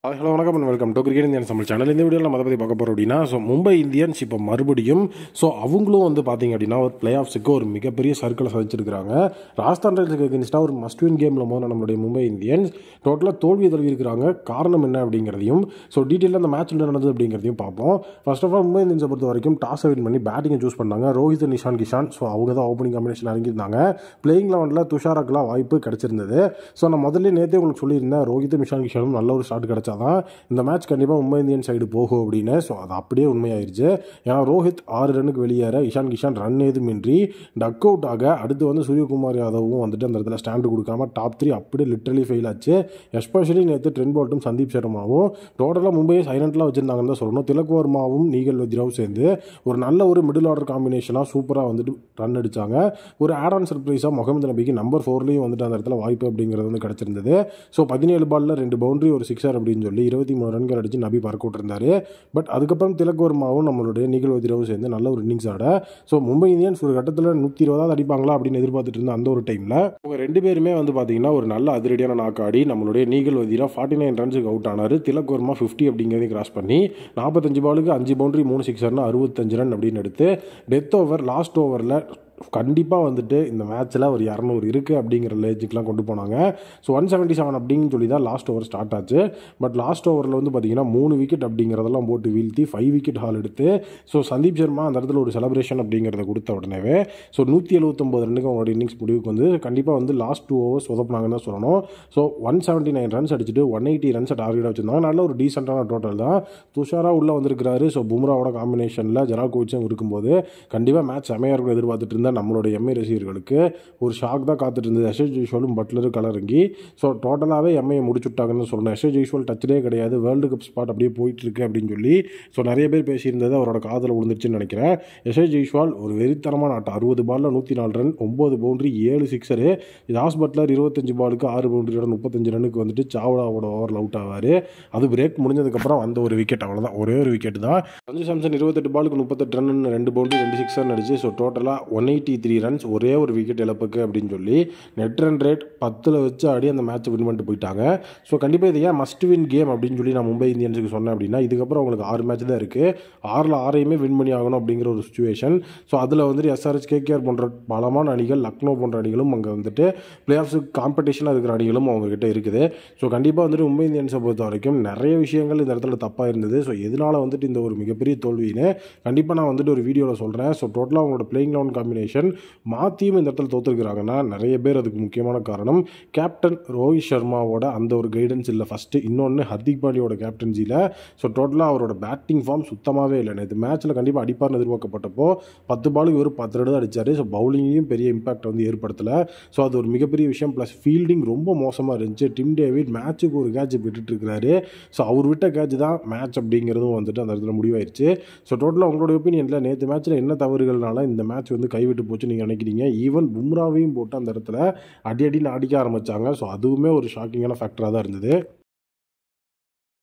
hi hello வணக்கம் and welcome to cricket Indians நம்ம channel இந்த வீடியோவில் நம்ம அதை பற்றி பார்க்க போகிறோம் அப்படின்னா ஸோ மும்பை இந்தியன்ஸ் இப்போ மறுபடியும் ஸோ அவங்களும் வந்து பார்த்தீங்க அப்படின்னா ஒரு பிளே ஆஃப்ஸுக்கு ஒரு மிகப்பெரிய சர்க்கிளை சதிச்சிருக்காங்க ராஜஸ்தான் ராயல்ஸுக்கு எகென்ஸ்டாக ஒரு மஸ்ட் வின் கேமில் மோதின நம்மளுடைய மும்பை இந்தியன்ஸ் டோட்டலாக தோல்வி தழுவி இருக்கிறாங்க காரணம் என்ன அப்படிங்கிறதையும் ஸோ டீட்டெயிலாக அந்த மேட்ச் என்ன நடந்தது அப்படிங்கிறதையும் பார்ப்போம் ஃபர்ஸ்ட் ஆஃப் ஆல் மும்பை இந்தியன்ஸை பொறுத்த வரைக்கும் டாஸை வின் பண்ணி பேட்டிங்கை சூஸ் பண்ணாங்க ரோஹித் நிஷான் கிஷான் ஸோ அவங்க தான் ஓப்பனிங் காம்பினேஷன் இறங்கியிருந்தாங்க பிளேயிங் லெவனில் துஷாராக்கெலாம் வாய்ப்பு கிடைச்சிருந்தது ஸோ நான் முதல்ல நேற்றே உங்களுக்கு சொல்லியிருந்தேன் ரோஹித் நிஷான் கிஷானும் நல்ல ஒரு ஸ்டார்ட் கிடைச்சாதான் இந்த மேட்ச் கண்டிப்பாக மும்பை இந்தியன் சைடு போகும் அப்படின்னு ஸோ அது அப்படியே உண்மையாயிருச்சு ஏன்னா ரோஹித் ஆறு ரன்னுக்கு வெளியேற இஷான் கிஷான் ரன் ஏதுமின்றி டக் அவுட் ஆக அடுத்து வந்து சூரியகுமார் யாதவும் வந்துட்டு அந்த இடத்துல ஸ்டாண்டு கொடுக்காம டாப் த்ரீ அப்படியே லிட்டரலி ஃபெயில் ஆச்சு எஸ்பெஷலி நேற்று ட்ரெண்ட் பால்ட்டும் சந்தீப் சர்மாவும் டோட்டலாக மும்பையை சைலண்ட்லாம் வச்சிருந்தாங்கன்னு தான் சொல்லணும் திலக் வர்மாவும் நீகல் வஜ்ராவும் சேர்ந்து ஒரு நல்ல ஒரு மிடில் ஆர்டர் காம்பினேஷனாக சூப்பராக வந்துட்டு ரன் அடித்தாங்க ஒரு ஆட் ஆன் சர்ப்ரைஸாக முகமது நபிக்கு நம்பர் ஃபோர்லேயும் வந்துட்டு அந்த இடத்துல வாய்ப்பு அப்படிங்கிறது வந்து கிடச்சிருந்தது ஸோ பதினேழு பாலில் ரெண்டு பவுண்டரி ஒரு சிக்ஸர் அப்படின்னு சொல்லி இருபத்தி மூணு ரன்கள் அடித்து நபி பறக்க விட்டுருந்தாரு பட் அதுக்கப்புறம் திலக் வர்மாவும் நம்மளுடைய நிகழ் வதிரவும் சேர்ந்து நல்ல ஒரு இன்னிங்ஸ் ஆட ஸோ மும்பை இந்தியன்ஸ் ஒரு கட்டத்தில் நூற்றி இருபதாவது அடிப்பாங்களா அப்படின்னு எதிர்பார்த்துட்டு இருந்த அந்த ஒரு டைமில் அவங்க ரெண்டு பேருமே வந்து பார்த்தீங்கன்னா ஒரு நல்ல அதிரடியான நாக்கு ஆடி நம்மளுடைய நீகல் வதிரா ஃபார்ட்டி நைன் ரன்ஸுக்கு அவுட் ஆனார் திலக் வர்மா ஃபிஃப்டி அப்படிங்கிறதையும் கிராஸ் பண்ணி நாற்பத்தஞ்சு பாலுக்கு அஞ்சு பவுண்டரி மூணு சிக்ஸர்னு அறுபத்தஞ்சு ரன் அப்படின்னு எடுத்து டெத் ஓவர் லாஸ்ட் ஓவரில் கண்டிப்பாக வந்துட்டு இந்த மேட்ச்சில் ஒரு இரநூறு இருக்குது அப்படிங்கிற லேஜுக்கெலாம் கொண்டு போனாங்க ஸோ ஒன் செவன்ட்டி செவன் அப்படின்னு சொல்லி தான் லாஸ்ட் ஓவர் ஸ்டார்ட் ஆச்சு பட் லாஸ்ட் ஓவரில் வந்து பார்த்தீங்கன்னா மூணு விக்கெட் அப்படிங்கிறதெல்லாம் போட்டு வீழ்த்தி ஃபைவ் விக்கெட் ஹால் எடுத்து ஸோ சந்தீப் சர்மா அந்த இடத்துல ஒரு செலப்ரேஷன் அப்படிங்கிறத கொடுத்த உடனே ஸோ நூற்றி எழுபத்தொம்பது ரன்னுக்கு அவங்களோட இன்னிங்ஸ் முடிவுக்கு வந்து கண்டிப்பாக வந்து லாஸ்ட் டூ ஓவர்ஸ் உதப்புனாங்கன்னு தான் சொல்லணும் so one seventy nine runs அடிச்சுட்டு ஒன் எயிட்டி ரன்ஸை டார்கெட் வச்சிருந்தாங்க நல்ல ஒரு டீசெண்டான டோட்டல் தான் துஷாரா உள்ளே வந்திருக்கிறாரு ஸோ பும்ராவோட காம்பினேஷனில் ஜெரா கோச்சும் இருக்கும்போது கண்டிப்பாக மேட்ச் செமையாக இருக்கும் எதிர்பார்த்துட்டு இருந்தால் நம்மளோட எம்ஐ ரசிகர்களுக்கு ஒரு ஷாக் தான் காத்துட்டு இருந்தது எஸ்எஸ் ஜெய்ஸ்வாலும் பட்லரு கலரங்கி ஸோ டோட்டலாகவே எம்ஐயை முடிச்சுட்டாங்கன்னு சொல்லணும் எஸ்எஸ் ஜெய்ஸ்வால் டச்சிலே கிடையாது வேர்ல்டு கப் ஸ்பாட் அப்படியே போயிட்டு இருக்கு அப்படின்னு சொல்லி ஸோ நிறைய பேர் பேசியிருந்தது அவரோட காதில் விழுந்துருச்சுன்னு நினைக்கிறேன் எஸ்எஸ் ஜெய்ஸ்வால் ஒரு வெறித்தனமான ஆட்டம் அறுபது பாலில் நூற்றி நாலு ரன் ஒம்பது பவுண்டரி ஏழு சிக்ஸரு ஜாஸ் பட்லர் இருபத்தஞ்சு பாலுக்கு ஆறு பவுண்டரியோட முப்பத்தஞ்சு ரன்னுக்கு வந்துட்டு சாவ்லாவோட ஓவரில் அவுட் ஆவார் அது பிரேக் முடிஞ்சதுக்கப்புறம் வந்த ஒரு விக்கெட் அவ்வளோதான் ஒரே ஒரு விக்கெட் தான் சஞ்சு சாம்சன் இருபத்தெட்டு பாலுக்கு முப்பத்தெட்டு ரன் ரெண்டு பவுண்டரி ரெண்டு சிக்ஸர் அடிச்சு ஸோ டோட்டலாக ஒன் எயிட்டி த்ரீ ரன்ஸ் ஒரே ஒரு விக்கெட் இழப்புக்கு அப்படின்னு சொல்லி நெட் ரன் ரேட் பத்தில் வச்சு ஆடி அந்த மேட்ச் வின் பண்ணிட்டு போயிட்டாங்க ஸோ கண்டிப்பாக இது ஏன் மஸ்ட் வின் கேம் அப்படின்னு சொல்லி நான் மும்பை இந்தியன்ஸுக்கு சொன்னேன் அப்படின்னா இதுக்கப்புறம் அவங்களுக்கு ஆறு மேட்ச் தான் இருக்குது ஆறில் ஆறையுமே வின் பண்ணி ஆகணும் அப்படிங்கிற ஒரு சுச்சுவேஷன் ஸோ அதில் வந்துட்டு எஸ்ஆர்எஸ் கேகேஆர் போன்ற பலமான அணிகள் லக்னோ போன்ற அணிகளும் அங்கே வந்துட்டு பிளே ஆஃப்ஸுக்கு காம்படிஷனாக இருக்கிற அணிகளும் அவங்ககிட்ட இருக்குது ஸோ கண்டிப்பாக வந்துட்டு மும்பை இந்தியன்ஸை பொறுத்த வரைக்கும் நிறைய விஷயங்கள் இந்த இடத்துல தப்பாக இருந்தது ஸோ எதனால் வந்துட்டு இந்த ஒரு மிகப்பெரிய தோல்வின்னு கண்டிப்பாக நான் வந்துட்டு ஒரு வீடியோவில் சொல்கிறேன் ஸோ டோட்டலாக அவங்களோட பிளேயிங் லெவன் காம்பினேஷன் மாற்றியும் இந்த இடத்துல தோற்றுருக்கிறாங்கன்னா நிறைய பேர் அதுக்கு முக்கியமான காரணம் கேப்டன் ரோஹித் சர்மாவோட அந்த ஒரு கைடன்ஸ் இல்லை ஃபஸ்ட்டு இன்னொன்று ஹர்திக் பாண்டியோட கேப்டன்சியில் ஸோ டோட்டலாக அவரோட பேட்டிங் ஃபார்ம் சுத்தமாகவே இல்லை நேற்று மேட்ச்சில் கண்டிப்பாக அடிப்பார்னு எதிர்பார்க்கப்பட்டப்போ பத்து பாலுக்கு ஒரு பத்து ரன் தான் அடித்தார் ஸோ பவுலிங்லேயும் பெரிய இம்பாக்ட் வந்து ஏற்படுத்தலை ஸோ அது ஒரு மிகப்பெரிய விஷயம் ப்ளஸ் ஃபீல்டிங் ரொம்ப மோசமாக இருந்துச்சு டிம் டேவிட் மேட்ச்சுக்கு ஒரு கேட்ச் விட்டுட்டு இருக்கிறாரு ஸோ அவர் விட்ட கேட்ச் தான் மேட்ச் அப்படிங்கிறதும் வந்துட்டு அந்த இடத்துல முடிவாயிருச்சு ஸோ டோட்டலாக உங்களோட ஒப்பீனியனில் நேற்று மேட்ச்சில் என்ன தவறுகள்னால இந்த மேட்ச் வந்து கைவிட்டு போச்சு நீங்கள் நினைக்கிறீங்க ஈவன் பும்ராவையும் போட்டு அந்த இடத்துல அடி அடின்னு அடிக்க ஆரம்பித்தாங்க ஸோ அதுவுமே ஒரு ஷாக்கிங்கான ஃபேக்டராக தான் இருந்தது